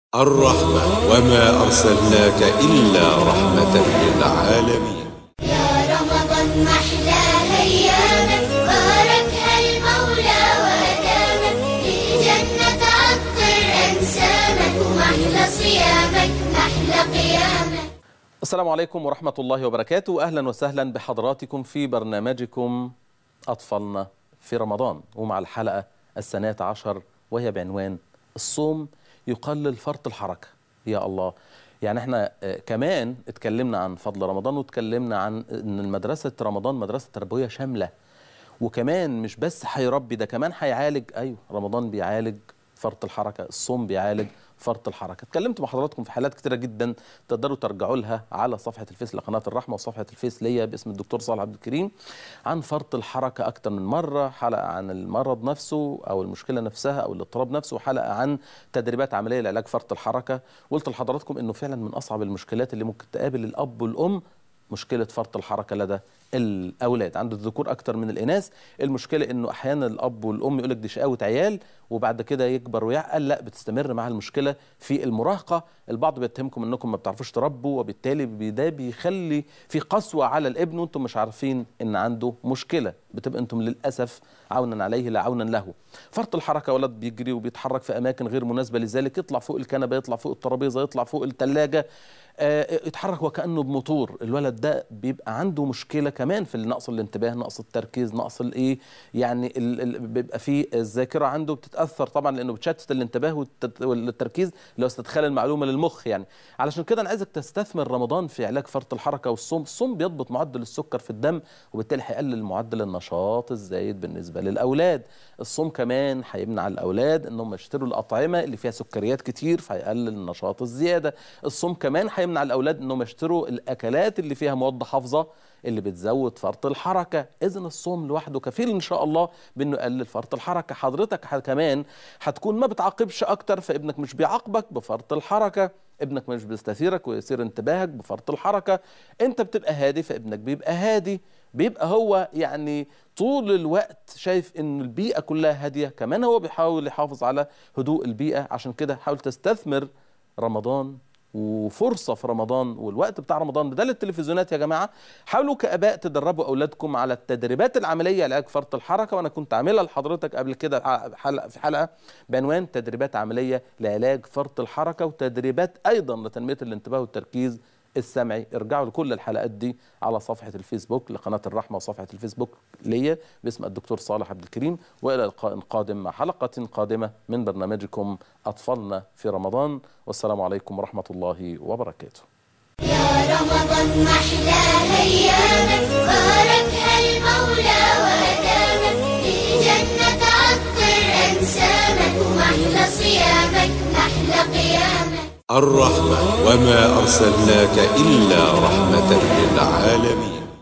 الرحمة وما أرسلناك إلا رحمة للعالمين يا رمضان محلى أيامك باركها المولى وأدامك للجنة عطر أنسامك ومحلى صيامك محلى قيامك السلام عليكم ورحمة الله وبركاته أهلا وسهلا بحضراتكم في برنامجكم أطفالنا في رمضان ومع الحلقة السنة عشر وهي بعنوان الصوم يقلل فرط الحركة يا الله يعني احنا آه، كمان اتكلمنا عن فضل رمضان واتكلمنا عن ان المدرسة رمضان مدرسة تربوية شاملة وكمان مش بس هيربي ده كمان هيعالج ايوه رمضان بيعالج فرط الحركه الصوم بيعالج فرط الحركه اتكلمت مع حضراتكم في حالات كتيره جدا تقدروا ترجعوا لها على صفحه الفيس لقناه الرحمه وصفحه الفيس ليا باسم الدكتور صالح عبد الكريم عن فرط الحركه اكتر من مره حلقه عن المرض نفسه او المشكله نفسها او الاضطراب نفسه وحلقه عن تدريبات عمليه لعلاج فرط الحركه وقلت لحضراتكم انه فعلا من اصعب المشكلات اللي ممكن تقابل الاب والام مشكله فرط الحركه لدى الاولاد عند الذكور اكتر من الاناث المشكله انه احيانا الاب والام يقول لك دي شقاوه عيال وبعد كده يكبر ويعقل لا بتستمر مع المشكله في المراهقه البعض بيتهمكم انكم ما بتعرفوش تربوا وبالتالي بي- ده بيخلي في قسوه على الابن وانتم مش عارفين ان عنده مشكله بتبقى انتم للاسف عونا عليه لا عونا له فرط الحركه ولد بيجري وبيتحرك في اماكن غير مناسبه لذلك يطلع فوق الكنبه يطلع فوق الترابيزه يطلع فوق الثلاجه آه، يتحرك وكانه بموتور الولد ده بيبقى عنده مشكله كمان في نقص الانتباه نقص التركيز نقص الايه يعني ال ال بيبقى فيه الذاكره عنده بتتاثر طبعا لانه بتشتت الانتباه والت- والتركيز اللي هو استدخال المعلومه للمخ يعني علشان كده انا عايزك تستثمر رمضان في علاج فرط الحركه والصوم الصوم بيضبط معدل السكر في الدم وبالتالي هيقلل معدل النشاط الزايد بالنسبه للاولاد الصوم كمان هيمنع الاولاد انهم يشتروا الاطعمه اللي فيها سكريات كتير فهيقلل النشاط الزياده الصوم كمان هيمنع الاولاد انهم يشتروا الاكلات اللي فيها مواد حافظه اللي بتزود فرط الحركه اذا الصوم لوحده كفيل ان شاء الله بانه يقلل فرط الحركه حضرتك ح- كمان هتكون ما بتعاقبش اكتر فابنك مش بيعاقبك بفرط الحركه ابنك مش بيستثيرك ويصير انتباهك بفرط الحركه انت بتبقى هادي فابنك بيبقى هادي بيبقى هو يعني طول الوقت شايف ان البيئه كلها هاديه كمان هو بيحاول يحافظ على هدوء البيئه عشان كده حاول تستثمر رمضان وفرصه في رمضان والوقت بتاع رمضان بدل التلفزيونات يا جماعه حاولوا كاباء تدربوا اولادكم على التدريبات العمليه لعلاج فرط الحركه وانا كنت عاملها لحضرتك قبل كده حلقه في حلقه بعنوان تدريبات عمليه لعلاج فرط الحركه وتدريبات ايضا لتنميه الانتباه والتركيز السمعي ارجعوا لكل الحلقات دي على صفحه الفيسبوك لقناه الرحمه وصفحه الفيسبوك ليا باسم الدكتور صالح عبد الكريم والى لقاء قادم مع حلقه قادمه من برنامجكم اطفالنا في رمضان والسلام عليكم ورحمه الله وبركاته يا رمضان محلى أيامك باركها المولى وأدامك للجنة عطر أنسامك ومحلى صيامك محلى قيامك الرحمة وما أرسلناك إلا رحمة للعالمين